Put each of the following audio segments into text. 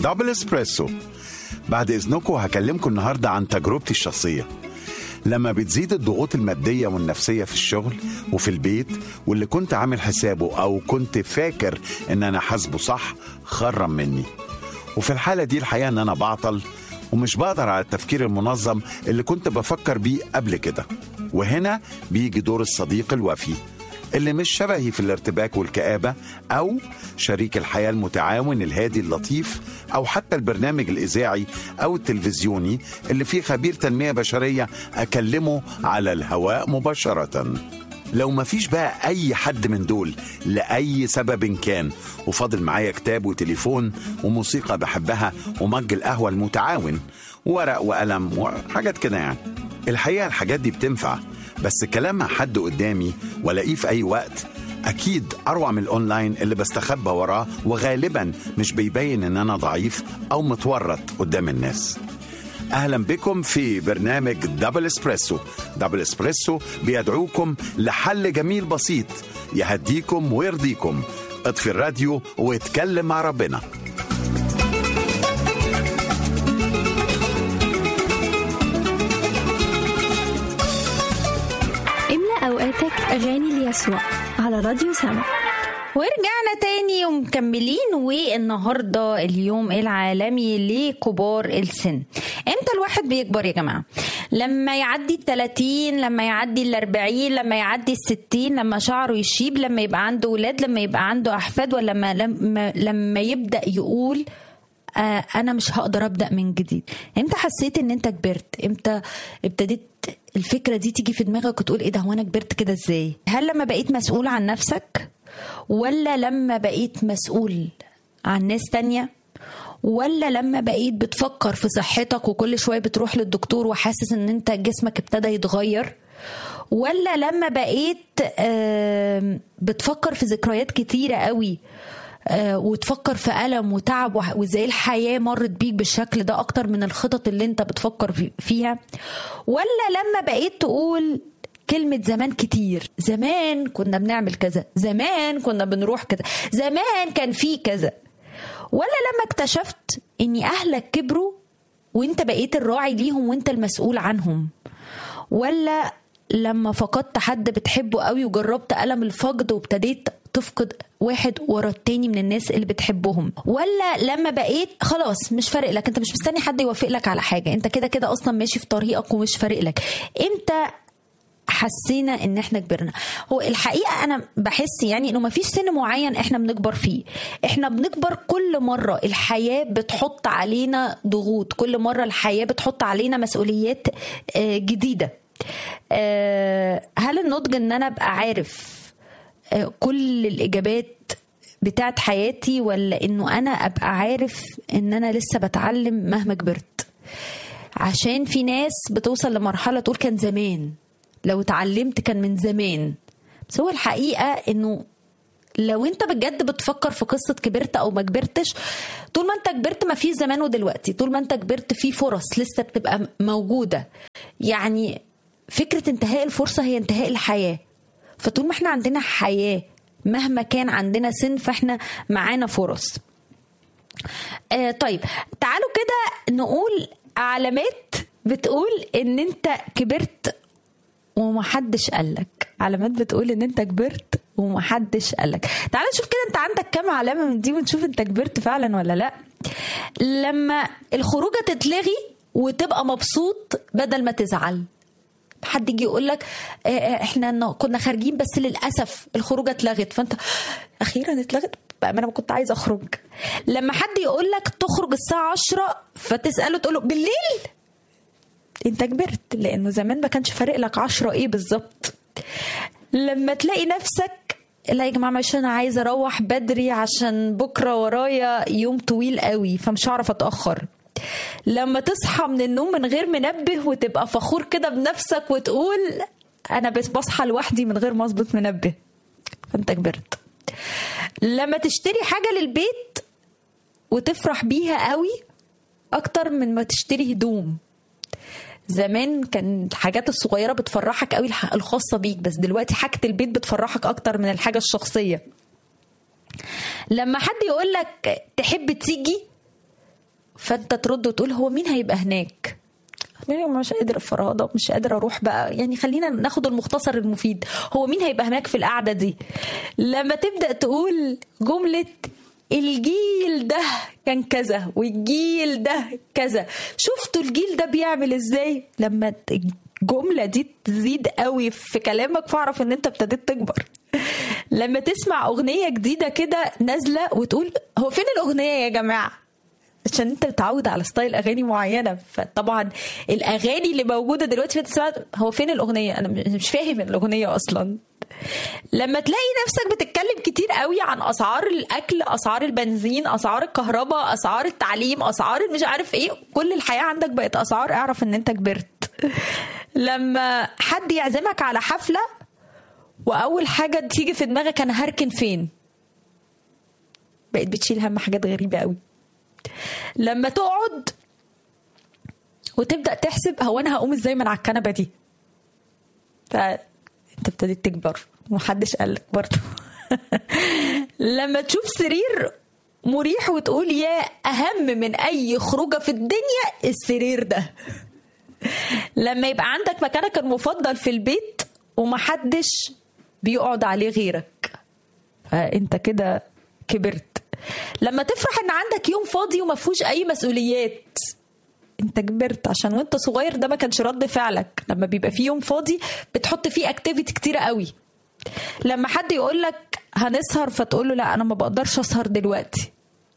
دبل اسبريسو بعد اذنكم هكلمكم النهارده عن تجربتي الشخصيه لما بتزيد الضغوط المادية والنفسية في الشغل وفي البيت واللي كنت عامل حسابه أو كنت فاكر إن أنا حاسبه صح خرم مني وفي الحالة دي الحقيقة إن أنا بعطل ومش بقدر على التفكير المنظم اللي كنت بفكر بيه قبل كده وهنا بيجي دور الصديق الوفي اللي مش شبهي في الارتباك والكآبة أو شريك الحياة المتعاون الهادي اللطيف أو حتى البرنامج الإذاعي أو التلفزيوني اللي فيه خبير تنمية بشرية أكلمه على الهواء مباشرة لو مفيش بقى أي حد من دول لأي سبب كان وفاضل معايا كتاب وتليفون وموسيقى بحبها ومج القهوة المتعاون ورق وقلم وحاجات كده يعني الحقيقة الحاجات دي بتنفع بس كلام مع حد قدامي والاقيه في اي وقت اكيد اروع من الاونلاين اللي بستخبى وراه وغالبا مش بيبين ان انا ضعيف او متورط قدام الناس اهلا بكم في برنامج دبل اسبريسو دبل اسبريسو بيدعوكم لحل جميل بسيط يهديكم ويرضيكم اطفي الراديو واتكلم مع ربنا املأ أوقاتك أغاني ليسوع على راديو سما ورجعنا تاني ومكملين والنهارده اليوم العالمي لكبار السن امتى الواحد بيكبر يا جماعه لما يعدي التلاتين لما يعدي الاربعين لما يعدي الستين لما شعره يشيب لما يبقى عنده ولاد لما يبقى عنده احفاد ولا لما لما, لما يبدا يقول آه انا مش هقدر ابدا من جديد امتى حسيت ان انت كبرت امتى ابتديت الفكره دي تيجي في دماغك وتقول ايه ده هو انا كبرت كده ازاي هل لما بقيت مسؤول عن نفسك ولا لما بقيت مسؤول عن ناس تانية ولا لما بقيت بتفكر في صحتك وكل شوية بتروح للدكتور وحاسس ان انت جسمك ابتدى يتغير ولا لما بقيت آم، بتفكر في ذكريات كتيرة قوي آه، وتفكر في ألم وتعب وح- وازاي الحياة مرت بيك بالشكل ده أكتر من الخطط اللي انت بتفكر في- فيها ولا لما بقيت تقول كلمة زمان كتير زمان كنا بنعمل كذا زمان كنا بنروح كذا زمان كان في كذا ولا لما اكتشفت ان اهلك كبروا وانت بقيت الراعي ليهم وانت المسؤول عنهم ولا لما فقدت حد بتحبه قوي وجربت ألم الفقد وابتديت تفقد واحد ورا التاني من الناس اللي بتحبهم ولا لما بقيت خلاص مش فارق لك انت مش مستني حد يوافق لك على حاجه انت كده كده اصلا ماشي في طريقك ومش فارق لك امتى حسينا ان احنا كبرنا هو الحقيقه انا بحس يعني انه مفيش سن معين احنا بنكبر فيه احنا بنكبر كل مره الحياه بتحط علينا ضغوط كل مره الحياه بتحط علينا مسؤوليات آه، جديده آه، هل النضج ان انا ابقى عارف آه، كل الاجابات بتاعت حياتي ولا انه انا ابقى عارف ان انا لسه بتعلم مهما كبرت عشان في ناس بتوصل لمرحله تقول كان زمان لو اتعلمت كان من زمان بس هو الحقيقه انه لو انت بجد بتفكر في قصه كبرت او ما كبرتش طول ما انت كبرت ما في زمان ودلوقتي طول ما انت كبرت في فرص لسه بتبقى موجوده يعني فكره انتهاء الفرصه هي انتهاء الحياه فطول ما احنا عندنا حياه مهما كان عندنا سن فاحنا معانا فرص آه طيب تعالوا كده نقول علامات بتقول ان انت كبرت ومحدش قالك علامات بتقول ان انت كبرت ومحدش قالك تعال نشوف كده انت عندك كام علامة من دي ونشوف انت كبرت فعلا ولا لا لما الخروجة تتلغي وتبقى مبسوط بدل ما تزعل حد يجي يقول لك آه، آه، احنا ن- كنا خارجين بس للاسف الخروجه اتلغت فانت اخيرا اتلغت بقى ما انا كنت عايزه اخرج لما حد يقول لك تخرج الساعه 10 فتساله تقول له بالليل انت كبرت لانه زمان ما كانش فارق لك 10 ايه بالظبط لما تلاقي نفسك لا يا جماعه معلش انا عايزه اروح بدري عشان بكره ورايا يوم طويل قوي فمش هعرف اتاخر لما تصحى من النوم من غير منبه وتبقى فخور كده بنفسك وتقول انا بس بصحى لوحدي من غير ما اظبط منبه فانت كبرت لما تشتري حاجه للبيت وتفرح بيها قوي اكتر من ما تشتري هدوم زمان كان الحاجات الصغيرة بتفرحك قوي الح- الخاصة بيك بس دلوقتي حاجة البيت بتفرحك أكتر من الحاجة الشخصية لما حد يقول لك تحب تيجي فانت ترد وتقول هو مين هيبقى هناك مش قادر الفرادة مش قادر اروح بقى يعني خلينا ناخد المختصر المفيد هو مين هيبقى هناك في القعدة دي لما تبدأ تقول جملة الجيل ده كان كذا والجيل ده كذا شفتوا الجيل ده بيعمل ازاي لما الجملة دي تزيد قوي في كلامك فاعرف ان انت ابتديت تكبر لما تسمع اغنية جديدة كده نازلة وتقول هو فين الاغنية يا جماعة عشان انت متعود على ستايل اغاني معينه فطبعا الاغاني اللي موجوده دلوقتي بتسمع هو فين الاغنيه انا مش فاهم الاغنيه اصلا لما تلاقي نفسك بتتكلم كتير قوي عن اسعار الاكل اسعار البنزين اسعار الكهرباء اسعار التعليم اسعار مش عارف ايه كل الحياه عندك بقت اسعار اعرف ان انت كبرت لما حد يعزمك على حفله واول حاجه تيجي في دماغك انا هركن فين بقيت بتشيل هم حاجات غريبه قوي لما تقعد وتبدا تحسب هو انا هقوم ازاي من على الكنبه دي فانت ابتديت تكبر ومحدش قال لك برضه لما تشوف سرير مريح وتقول يا اهم من اي خروجه في الدنيا السرير ده لما يبقى عندك مكانك المفضل في البيت ومحدش بيقعد عليه غيرك فانت كده كبرت لما تفرح ان عندك يوم فاضي وما فيهوش اي مسؤوليات انت كبرت عشان وانت صغير ده ما كانش رد فعلك لما بيبقى فيه يوم فاضي بتحط فيه اكتيفيتي كتيره قوي لما حد يقول لك هنسهر فتقول له لا انا ما بقدرش اسهر دلوقتي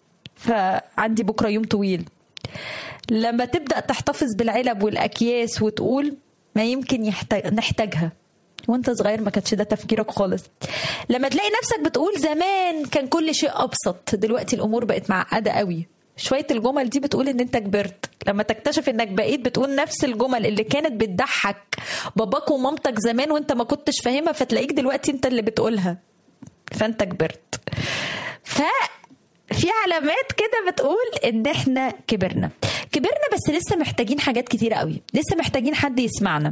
فعندي بكره يوم طويل لما تبدا تحتفظ بالعلب والاكياس وتقول ما يمكن يحتاج نحتاجها وانت صغير ما كانش ده تفكيرك خالص لما تلاقي نفسك بتقول زمان كان كل شيء ابسط دلوقتي الامور بقت معقده قوي شويه الجمل دي بتقول ان انت كبرت لما تكتشف انك بقيت بتقول نفس الجمل اللي كانت بتضحك باباك ومامتك زمان وانت ما كنتش فاهمها فتلاقيك دلوقتي انت اللي بتقولها فانت كبرت ف في علامات كده بتقول ان احنا كبرنا كبرنا بس لسه محتاجين حاجات كتيرة قوي لسه محتاجين حد يسمعنا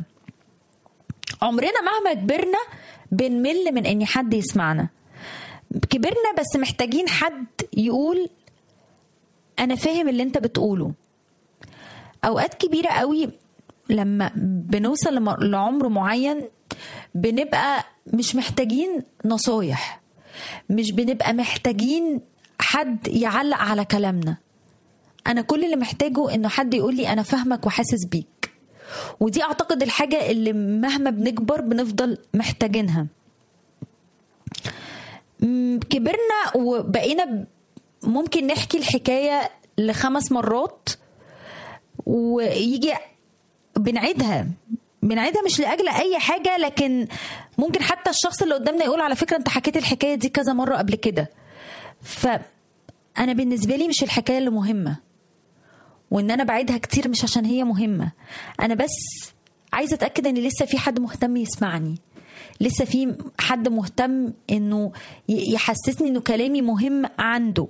عمرنا مهما كبرنا بنمل من ان حد يسمعنا كبرنا بس محتاجين حد يقول انا فاهم اللي انت بتقوله اوقات كبيره قوي لما بنوصل لعمر معين بنبقى مش محتاجين نصايح مش بنبقى محتاجين حد يعلق على كلامنا انا كل اللي محتاجه انه حد يقول لي انا فاهمك وحاسس بيك ودي اعتقد الحاجه اللي مهما بنكبر بنفضل محتاجينها كبرنا وبقينا ممكن نحكي الحكايه لخمس مرات ويجي بنعيدها بنعيدها مش لاجل اي حاجه لكن ممكن حتى الشخص اللي قدامنا يقول على فكره انت حكيت الحكايه دي كذا مره قبل كده فانا بالنسبه لي مش الحكايه اللي مهمه وان انا بعيدها كتير مش عشان هي مهمه انا بس عايزه اتاكد ان لسه في حد مهتم يسمعني لسه في حد مهتم انه يحسسني انه كلامي مهم عنده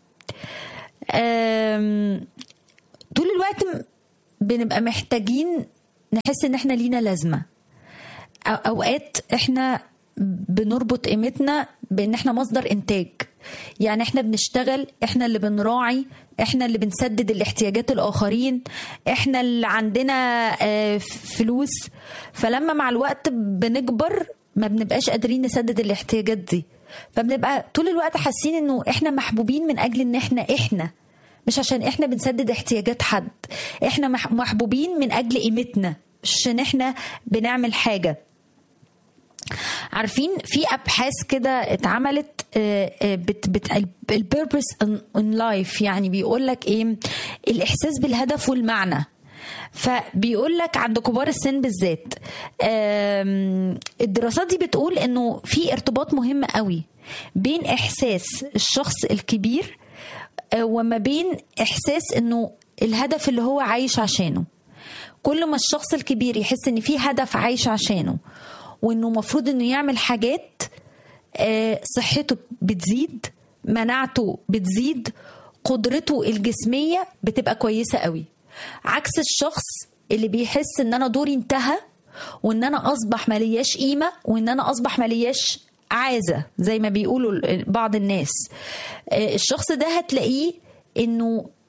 طول الوقت بنبقى محتاجين نحس ان احنا لينا لازمه اوقات احنا بنربط قيمتنا بان احنا مصدر انتاج يعني احنا بنشتغل احنا اللي بنراعي احنا اللي بنسدد الاحتياجات الاخرين احنا اللي عندنا فلوس فلما مع الوقت بنكبر ما بنبقاش قادرين نسدد الاحتياجات دي فبنبقى طول الوقت حاسين انه احنا محبوبين من اجل ان احنا احنا مش عشان احنا بنسدد احتياجات حد احنا محبوبين من اجل قيمتنا مش عشان احنا بنعمل حاجه عارفين في ابحاث كده اتعملت بت بت البيربس ان لايف يعني بيقول لك ايه الاحساس بالهدف والمعنى فبيقول لك عند كبار السن بالذات الدراسات دي بتقول انه في ارتباط مهم قوي بين احساس الشخص الكبير وما بين احساس انه الهدف اللي هو عايش عشانه كل ما الشخص الكبير يحس ان في هدف عايش عشانه وانه المفروض انه يعمل حاجات صحته بتزيد مناعته بتزيد قدرته الجسميه بتبقى كويسه قوي عكس الشخص اللي بيحس ان انا دوري انتهى وان انا اصبح ملياش قيمه وان انا اصبح ملياش عازه زي ما بيقولوا بعض الناس الشخص ده هتلاقيه انه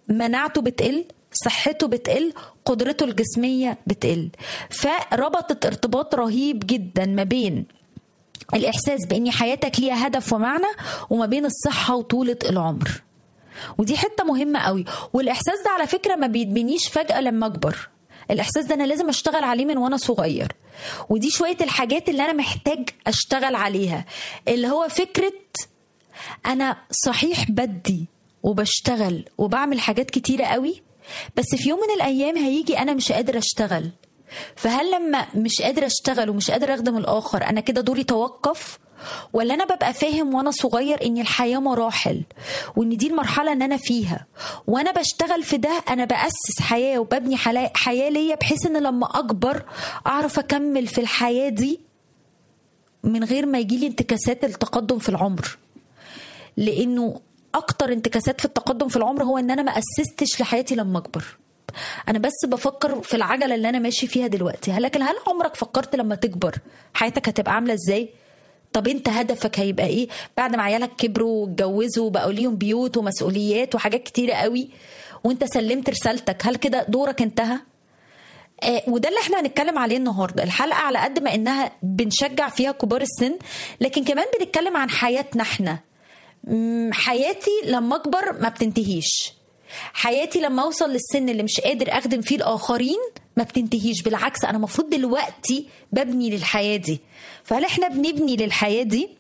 مناعته بتقل صحته بتقل قدرته الجسمية بتقل فربطت ارتباط رهيب جدا ما بين الإحساس بأن حياتك ليها هدف ومعنى وما بين الصحة وطولة العمر ودي حتة مهمة قوي والإحساس ده على فكرة ما بيتبنيش فجأة لما أكبر الإحساس ده أنا لازم أشتغل عليه من وأنا صغير ودي شوية الحاجات اللي أنا محتاج أشتغل عليها اللي هو فكرة أنا صحيح بدي وبشتغل وبعمل حاجات كتيرة قوي بس في يوم من الأيام هيجي أنا مش قادر أشتغل فهل لما مش قادر أشتغل ومش قادر أخدم الآخر أنا كده دوري توقف ولا انا ببقى فاهم وانا صغير ان الحياه مراحل وان دي المرحله اللي انا فيها وانا بشتغل في ده انا باسس حياه وببني حلا- حياه ليا بحيث ان لما اكبر اعرف اكمل في الحياه دي من غير ما يجيلي انتكاسات التقدم في العمر لانه اكتر انتكاسات في التقدم في العمر هو ان انا ما اسستش لحياتي لما اكبر انا بس بفكر في العجله اللي انا ماشي فيها دلوقتي لكن هل عمرك فكرت لما تكبر حياتك هتبقى عامله ازاي طب انت هدفك هيبقى ايه بعد ما عيالك كبروا واتجوزوا وبقوا ليهم بيوت ومسؤوليات وحاجات كتيره قوي وانت سلمت رسالتك هل كده دورك انتهى آه، وده اللي احنا هنتكلم عليه النهارده الحلقه على قد ما انها بنشجع فيها كبار السن لكن كمان بنتكلم عن حياتنا احنا مم، حياتي لما اكبر ما بتنتهيش حياتي لما اوصل للسن اللي مش قادر اخدم فيه الاخرين ما بتنتهيش بالعكس انا المفروض دلوقتي ببني للحياه دي فهل احنا بنبني للحياه دي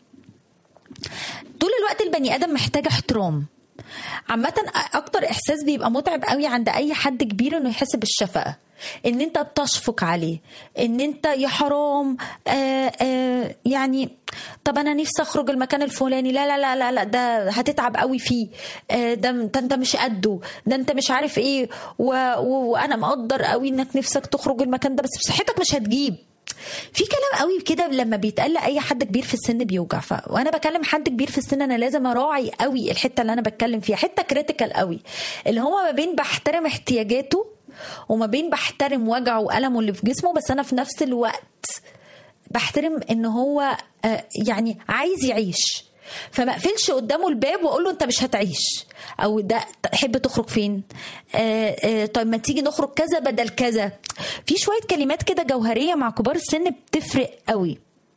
طول الوقت البني ادم محتاج احترام عامة أكتر إحساس بيبقى متعب قوي عند أي حد كبير إنه يحس بالشفقة إن أنت بتشفق عليه إن أنت يا حرام آآ آآ يعني طب أنا نفسي أخرج المكان الفلاني لا لا لا لا, لا ده هتتعب قوي فيه آه، ده ده أنت مش قده ده أنت مش عارف إيه و- و- وأنا مقدر قوي إنك نفسك تخرج المكان ده بس بصحتك مش هتجيب في كلام قوي كده لما بيتقال لاي حد كبير في السن بيوجع ف... وانا بكلم حد كبير في السن انا لازم اراعي قوي الحته اللي انا بتكلم فيها حته كريتيكال قوي اللي هو ما بين بحترم احتياجاته وما بين بحترم وجعه والمه اللي في جسمه بس انا في نفس الوقت بحترم ان هو آه، يعني عايز يعيش فما اقفلش قدامه الباب واقول له انت مش هتعيش او ده تحب تخرج فين آه آه طيب ما تيجي نخرج كذا بدل كذا في شويه كلمات كده جوهريه مع كبار السن بتفرق قوي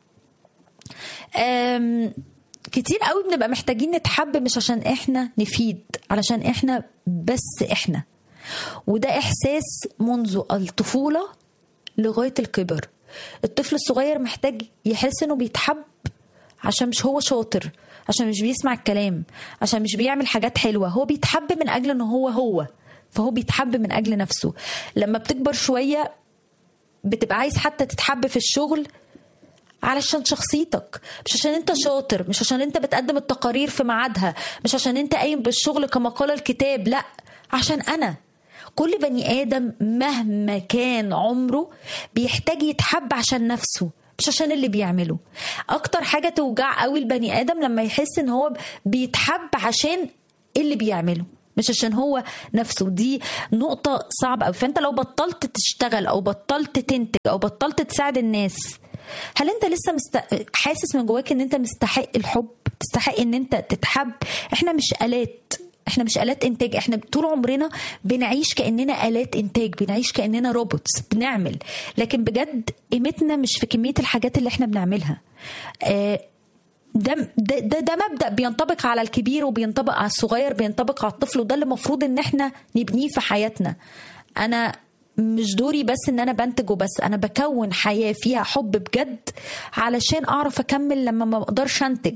آم، كتير قوي بنبقى محتاجين نتحب مش عشان احنا نفيد علشان احنا بس احنا وده احساس منذ الطفوله لغايه الكبر الطفل الصغير محتاج يحس انه بيتحب عشان مش هو شاطر عشان مش بيسمع الكلام عشان مش بيعمل حاجات حلوه هو بيتحب من اجل ان هو هو فهو بيتحب من اجل نفسه لما بتكبر شويه بتبقى عايز حتى تتحب في الشغل علشان شخصيتك مش عشان انت شاطر مش عشان انت بتقدم التقارير في ميعادها مش عشان انت قايم بالشغل كما قال الكتاب لا عشان انا كل بني ادم مهما كان عمره بيحتاج يتحب عشان نفسه مش عشان اللي بيعمله اكتر حاجه توجع قوي البني ادم لما يحس ان هو بيتحب عشان اللي بيعمله مش عشان هو نفسه دي نقطة صعبة أوي فأنت لو بطلت تشتغل أو بطلت تنتج أو بطلت تساعد الناس هل أنت لسه مست... حاسس من جواك إن أنت مستحق الحب تستحق إن أنت تتحب إحنا مش آلات احنا مش آلات انتاج احنا طول عمرنا بنعيش كأننا آلات انتاج بنعيش كأننا روبوتس بنعمل لكن بجد قيمتنا مش في كمية الحاجات اللي احنا بنعملها آه ده ده ده, ده مبدا بينطبق على الكبير وبينطبق على الصغير بينطبق على الطفل وده اللي المفروض ان احنا نبنيه في حياتنا انا مش دوري بس ان انا بنتج وبس انا بكون حياه فيها حب بجد علشان اعرف اكمل لما ما اقدرش انتج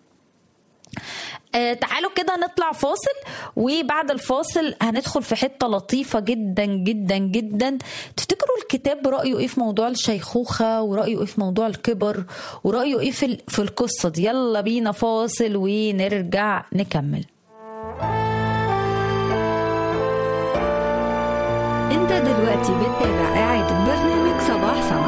آه تعالوا كده نطلع فاصل وبعد الفاصل هندخل في حتة لطيفة جدا جدا جدا تفتكروا الكتاب رأيه ايه في موضوع الشيخوخة ورأيه ايه في موضوع الكبر ورأيه ايه في, في القصة دي يلا بينا فاصل ونرجع نكمل انت دلوقتي بتتابع إعادة برنامج صباح سما